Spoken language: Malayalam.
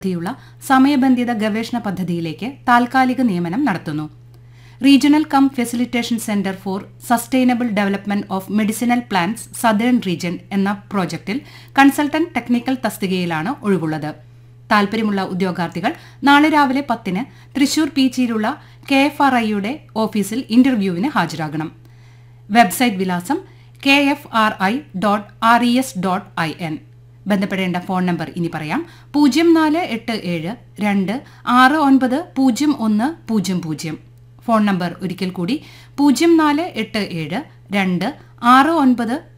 യുള്ള സമയബന്ധിത ഗവേഷണ പദ്ധതിയിലേക്ക് താൽക്കാലിക നിയമനം നടത്തുന്നു regional cum facilitation centre for sustainable development of medicinal plants southern region എന്ന പ്രോജക്റ്റിൽ കൺസൾട്ടന്റ് ടെക്നിക്കൽ തസ്തികയിലാണ് ഒഴിവുള്ളത് താൽപര്യമുള്ള ഉദ്യോഗാർത്ഥികൾ നാളെ രാവിലെ പത്തിന് തൃശൂർ പീച്ചിയിലുള്ള കെ എഫ് ആർ ഐയുടെ ഓഫീസിൽ ഇന്റർവ്യൂവിന് ഹാജരാകണം വെബ്സൈറ്റ് വിലാസം K F R I dot R E S dot I N ബന്ധപ്പെടേണ്ട ഫോൺ നമ്പർ ഇനി പറയാം പൂജ്യം നാല് എട്ട് ഏഴ് രണ്ട് ആറ് ഒൻപത് പൂജ്യം ഒന്ന് പൂജ്യം പൂജ്യം ഫോൺ നമ്പർ ഒരിക്കൽ കൂടി പൂജ്യം നാല് എട്ട് ഏഴ് രണ്ട് ആറ് ഒൻപത്